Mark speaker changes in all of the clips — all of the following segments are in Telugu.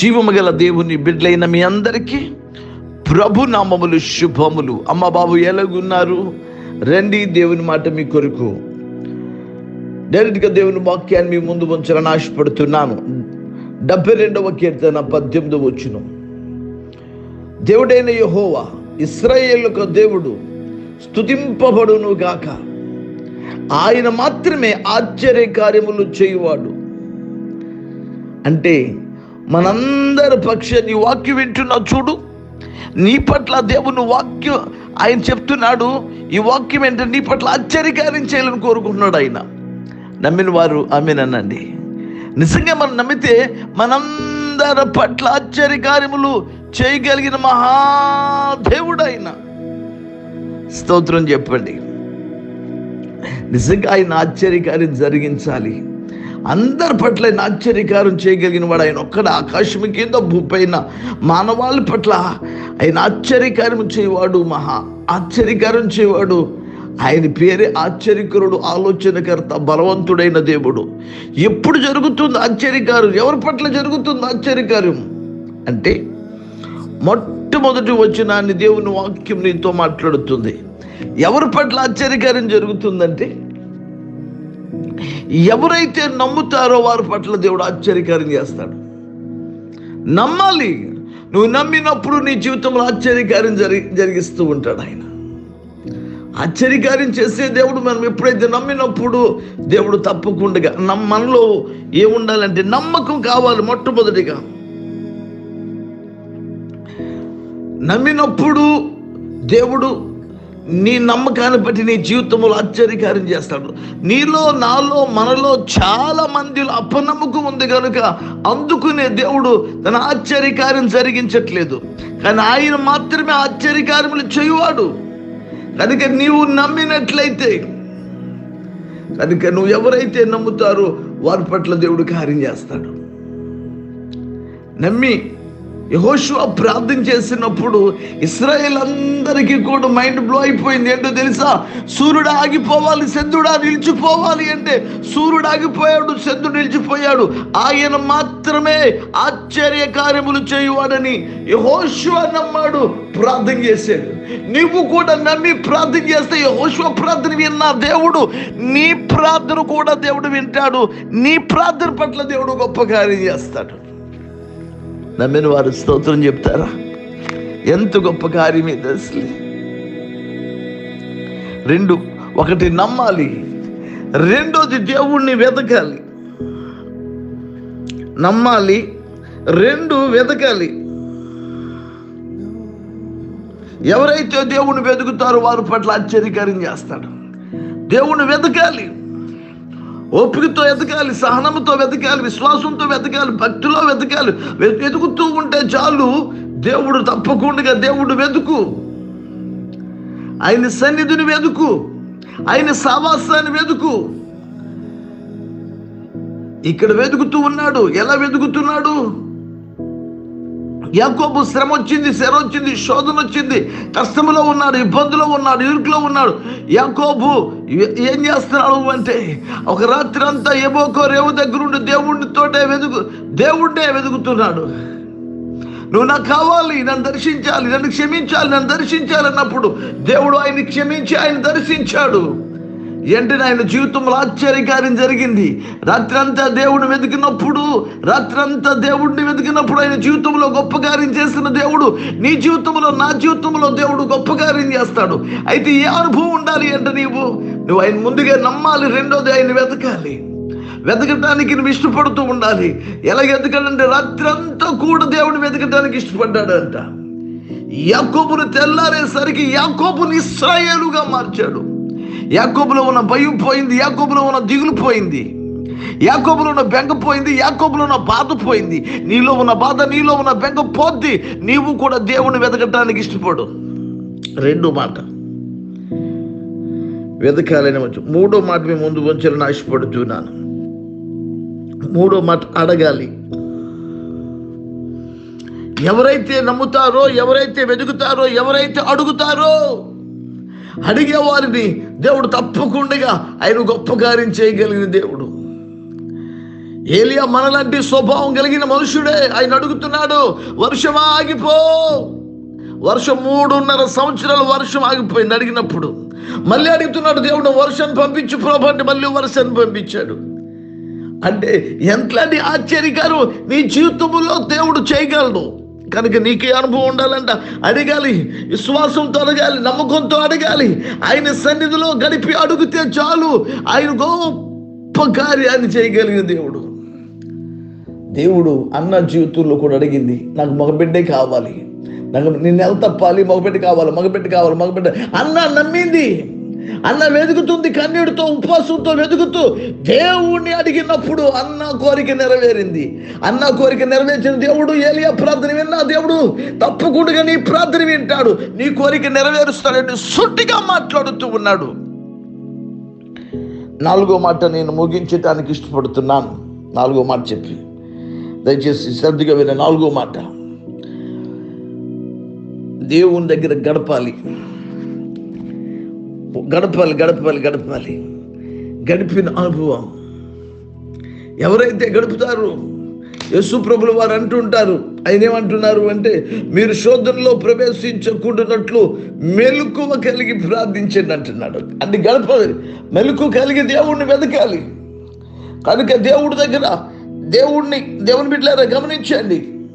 Speaker 1: జీవము గల దేవుని బిడ్డలైన మీ అందరికీ ప్రభు నామములు శుభములు అమ్మ బాబు ఎలాగున్నారు రండి దేవుని మాట మీ కొరకు డైరెక్ట్గా దేవుని వాక్యాన్ని మీ ముందు ఉంచాలని ఆశపడుతున్నాను డెబ్బై రెండవ కీర్తన పద్దెనిమిది వచ్చును దేవుడైన యహోవా ఇస్రాయేలుకు దేవుడు స్తుతింపబడును గాక ఆయన మాత్రమే ఆశ్చర్య కార్యములు చేయువాడు అంటే మనందరి పక్ష నీ వాక్యం వింటున్నా చూడు నీ పట్ల దేవుని వాక్యం ఆయన చెప్తున్నాడు ఈ వాక్యం ఏంటంటే నీ పట్ల ఆశ్చర్యకార్యం చేయాలని కోరుకుంటున్నాడు ఆయన నమ్మిన వారు ఆమెనండి నిజంగా మనం నమ్మితే మనందరి పట్ల ఆశ్చర్యకార్యములు చేయగలిగిన మహాదేవుడు ఆయన స్తోత్రం చెప్పండి నిజంగా ఆయన ఆశ్చర్యకార్యం జరిగించాలి అందరి పట్ల ఆయన ఆశ్చర్యకారం చేయగలిగిన వాడు ఆయన ఒక్కడ ఆకాశం కింద భూపైన మానవాళి పట్ల ఆయన ఆశ్చర్యకార్యం చేయవాడు మహా ఆశ్చర్యకారం చేయవాడు ఆయన పేరే ఆశ్చర్యకరుడు ఆలోచనకర్త బలవంతుడైన దేవుడు ఎప్పుడు జరుగుతుంది ఆశ్చర్యకారం ఎవరి పట్ల జరుగుతుంది ఆశ్చర్యకార్యం అంటే మొట్టమొదటి వచ్చిన దేవుని వాక్యం నీతో మాట్లాడుతుంది ఎవరి పట్ల ఆశ్చర్యకార్యం జరుగుతుందంటే ఎవరైతే నమ్ముతారో వారి పట్ల దేవుడు ఆశ్చర్యకార్యం చేస్తాడు నమ్మాలి నువ్వు నమ్మినప్పుడు నీ జీవితంలో ఆశ్చర్యకార్యం జరి జరిగిస్తూ ఉంటాడు ఆయన ఆశ్చర్యకార్యం చేసే దేవుడు మనం ఎప్పుడైతే నమ్మినప్పుడు దేవుడు తప్పకుండా నమ్మ మనలో ఏముండాలంటే నమ్మకం కావాలి మొట్టమొదటిగా నమ్మినప్పుడు దేవుడు నీ నమ్మకాన్ని బట్టి నీ జీవితంలో ఆశ్చర్యకార్యం చేస్తాడు నీలో నాలో మనలో చాలా మందిలో అపనమ్మకం ఉంది కనుక అందుకునే దేవుడు తన ఆశ్చర్యకార్యం జరిగించట్లేదు కానీ ఆయన మాత్రమే ఆశ్చర్యకార్యములు చేయువాడు కనుక నీవు నమ్మినట్లయితే కనుక నువ్వు ఎవరైతే నమ్ముతారో వారి పట్ల దేవుడు కార్యం చేస్తాడు నమ్మి యహోషువ ప్రార్థన చేసినప్పుడు ఇస్రాయేల్ అందరికీ కూడా మైండ్ బ్లో అయిపోయింది ఏంటో తెలుసా సూర్యుడు ఆగిపోవాలి చంద్రుడా నిలిచిపోవాలి అంటే సూర్యుడు ఆగిపోయాడు చంద్రుడు నిలిచిపోయాడు ఆయన మాత్రమే ఆశ్చర్య కార్యములు చేయువాడని యహోషువ నమ్మాడు ప్రార్థన చేశాడు నువ్వు కూడా నమ్మి ప్రార్థన చేస్తే యహోషువ ప్రార్థన విన్న దేవుడు నీ ప్రార్థన కూడా దేవుడు వింటాడు నీ ప్రార్థన పట్ల దేవుడు గొప్ప కార్యం చేస్తాడు నమ్మిన వారు స్తోత్రం చెప్తారా ఎంత గొప్ప కార్యం ఇది అసలు రెండు ఒకటి నమ్మాలి రెండోది దేవుణ్ణి వెతకాలి నమ్మాలి రెండు వెతకాలి ఎవరైతే దేవుణ్ణి వెతుకుతారో వారి పట్ల ఆశ్చర్యకార్యం చేస్తాడు దేవుణ్ణి వెతకాలి ఓపికతో వెతకాలి సహనంతో వెతకాలి విశ్వాసంతో వెతకాలి భక్తిలో వెతకాలి వె- వెతుకుతూ ఉంటే చాలు దేవుడు తప్పకుండా దేవుడు వెతుకు ఆయన సన్నిధిని వెతుకు ఆయన సావాసాన్ని వెతుకు ఇక్కడ వెతుకుతూ ఉన్నాడు ఎలా వెతుకుతున్నాడు యాకోబు శ్రమ వచ్చింది శర వచ్చింది శోధన వచ్చింది కష్టంలో ఉన్నాడు ఇబ్బందులో ఉన్నాడు ఇరుకులో ఉన్నాడు యాకోబు ఏ- ఏం చేస్తున్నాడు అంటే ఒక రాత్రి అంతా ఏమోకో రేవు దగ్గర ఉండి దేవుడితోటే వెతుకు దేవుడినే వెతుకుతున్నాడు నువ్వు నాకు కావాలి నన్ను దర్శించాలి నన్ను క్షమించాలి నన్ను దర్శించాలి అన్నప్పుడు దేవుడు ఆయన క్షమించి ఆయన దర్శించాడు వెంటనే ఆయన జీవితంలో ఆశ్చర్యకార్యం జరిగింది రాత్రంతా దేవుడిని వెతికినప్పుడు రాత్రంతా దేవుడిని వెతికినప్పుడు ఆయన జీవితంలో గొప్ప కార్యం చేసిన దేవుడు నీ జీవితంలో నా జీవితంలో దేవుడు గొప్ప కార్యం చేస్తాడు అయితే ఏ అనుభవం ఉండాలి అంటే నీవు నువ్వు ఆయన ముందుగా నమ్మాలి రెండోది ఆయన వెతకాలి వెతకటానికి నువ్వు ఇష్టపడుతూ ఉండాలి ఎలా వెతకాలంటే రాత్రంతా కూడా దేవుడిని వెతకటానికి ఇష్టపడ్డాడంట యాకోబును తెల్లారేసరికి యాకోబుని ఇస్రాయేలుగా మార్చాడు యాకోబులో ఉన్న భయం పోయింది యాకోబులో ఉన్న దిగులు పోయింది యాకోబులో ఉన్న బెంగ పోయింది యాకోబులో ఉన్న బాధ పోయింది నీలో ఉన్న బాధ నీలో ఉన్న బెంగ పోద్ది నీవు కూడా దేవుని వెతకటానికి ఇష్టపడు రెండు మాట వెతకాలని వచ్చు మూడో మాట మేము ముందు ఉంచాలని ఆశపడుతున్నాను మూడో మాట అడగాలి ఎవరైతే నమ్ముతారో ఎవరైతే వెతుకుతారో ఎవరైతే అడుగుతారో అడిగే వారిని దేవుడు తప్పకుండా ఆయన గొప్ప కార్యం చేయగలిగిన దేవుడు ఏలియా మనలాంటి స్వభావం కలిగిన మనుషుడే ఆయన అడుగుతున్నాడు వర్షం ఆగిపో వర్షం మూడున్నర సంవత్సరాలు వర్షం ఆగిపోయింది అడిగినప్పుడు మళ్ళీ అడుగుతున్నాడు దేవుడు వర్షం పంపించు ప్రభు అంటే మళ్ళీ వర్షాన్ని పంపించాడు అంటే ఎంతలాంటి ఆశ్చర్యకారం నీ జీవితంలో దేవుడు చేయగలడు కనుక నీకే అనుభవం ఉండాలంట అడగాలి విశ్వాసంతో అడగాలి నమ్మకంతో అడగాలి ఆయన సన్నిధిలో గడిపి అడిగితే చాలు ఆయన గొప్ప కార్యాన్ని చేయగలిగిన దేవుడు దేవుడు అన్న జీవితంలో కూడా అడిగింది నాకు మగబిడ్డే కావాలి నాకు నేను నెల తప్పాలి మగబిడ్డ కావాలి మగబిడ్డ కావాలి మగబిడ్డ అన్న నమ్మింది అన్న వెతుకుతుంది కన్నీటితో ఉపవాసంతో వెతుకుతూ దేవుణ్ణి అడిగినప్పుడు అన్న కోరిక నెరవేరింది అన్న కోరిక నెరవేర్చిన దేవుడు ఏలియా ప్రార్థన విన్నా దేవుడు తప్పకుండా నీ ప్రార్థన వింటాడు నీ కోరిక నెరవేరుస్తాడని సుట్టిగా మాట్లాడుతూ ఉన్నాడు నాలుగో మాట నేను ముగించటానికి ఇష్టపడుతున్నాను నాలుగో మాట చెప్పి దయచేసి శ్రద్ధగా విన నాలుగో మాట దేవుని దగ్గర గడపాలి గడపాలి గడపాలి గడపాలి గడిపిన అనుభవం ఎవరైతే గడుపుతారు యేసు ప్రభులు వారు అంటుంటారు ఆయన ఏమంటున్నారు అంటే మీరు శోధనలో ప్రవేశించకుండానట్లు మెలకువ కలిగి ప్రార్థించండి అంటున్నాడు అది గడపాలి మెలకు కలిగి దేవుణ్ణి వెతకాలి కనుక దేవుడి దగ్గర దేవుణ్ణి దేవుని బిడ్డలారా గమనించండి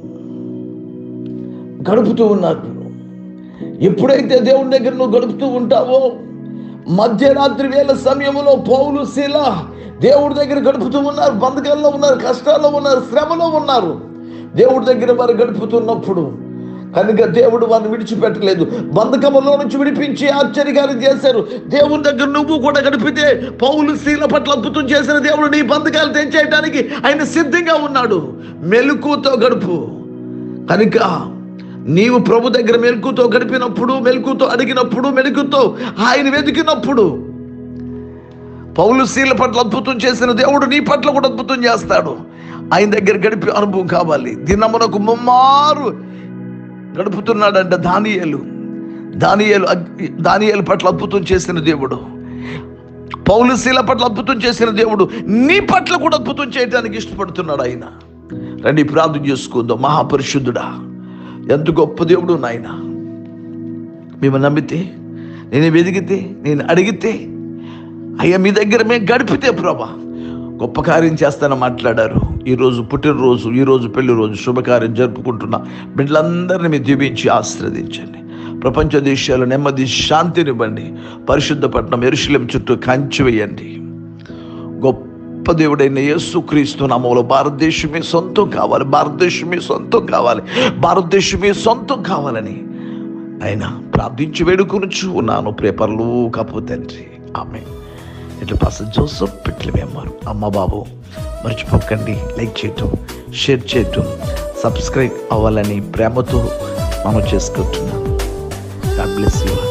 Speaker 1: గడుపుతూ ఉన్నారు ఎప్పుడైతే దేవుని దగ్గర నువ్వు గడుపుతూ ఉంటావో మధ్యరాత్రి వేళ సమయంలో పౌలు శీల దేవుడి దగ్గర గడుపుతూ ఉన్నారు బంధకాల్లో ఉన్నారు కష్టాల్లో ఉన్నారు శ్రమలో ఉన్నారు దేవుడి దగ్గర వారు గడుపుతున్నప్పుడు కనుక దేవుడు వారిని విడిచిపెట్టలేదు బంధకములో నుంచి విడిపించి ఆశ్చర్యకారం చేశారు దేవుని దగ్గర నువ్వు కూడా గడిపితే పౌలు శీల పట్ల అద్భుతం చేసిన దేవుడు నీ బంధకాలు తెంచేయడానికి ఆయన సిద్ధంగా ఉన్నాడు మెలకుతో గడుపు కనుక నీవు ప్రభు దగ్గర మెలకుతో గడిపినప్పుడు మెలకుతో అడిగినప్పుడు మెలకుతో ఆయన వెతికినప్పుడు పౌలు శీల పట్ల అద్భుతం చేసిన దేవుడు నీ పట్ల కూడా అద్భుతం చేస్తాడు ఆయన దగ్గర గడిపే అనుభవం కావాలి దినమునకు ముమ్మారు గడుపుతున్నాడంట దానియేలు దానియేలు అగ్- దానియేలు పట్ల అద్భుతం చేసిన దేవుడు పౌలు శీల పట్ల అద్భుతం చేసిన దేవుడు నీ పట్ల కూడా అద్భుతం చేయడానికి ఇష్టపడుతున్నాడు ఆయన రండి ప్రార్థన చేసుకుందాం మహాపరిశుద్ధుడా ఎంత గొప్ప దేవుడు నాయన మేము నమ్మితే నేను వెదిగితే నేను అడిగితే అయ్యా మీ దగ్గర మేము గడిపితే ప్రభా గొప్ప కార్యం చేస్తానని మాట్లాడారు ఈరోజు పుట్టినరోజు ఈరోజు పెళ్లి రోజు శుభకార్యం జరుపుకుంటున్న బిడ్డలందరినీ మీరు దీవించి ఆశీర్వదించండి ప్రపంచ దేశాలు నెమ్మది శాంతినివ్వండి పరిశుద్ధ పట్టణం ఎరుశలేం చుట్టూ కంచి వేయండి గొప్ప దేవుడైన యేసుక్రీస్తు నామంలో భారతదేశమే సొంతం కావాలి భారతదేశమే సొంతం కావాలి భారతదేశమే సొంతం కావాలని ఆయన ప్రార్థించి వేడుకొనుచు ఉన్నాను ప్రేపర్లు తండ్రి ఆమె ఇట్లా పాస్టర్ జోసఫ్ పెట్టలేమేమారు అమ్మ బాబు మర్చిపోకండి లైక్ చేయటం షేర్ చేయటం సబ్స్క్రైబ్ అవ్వాలని ప్రేమతో మనం చేసుకుంటున్నాను గాడ్ బ్లెస్ యూ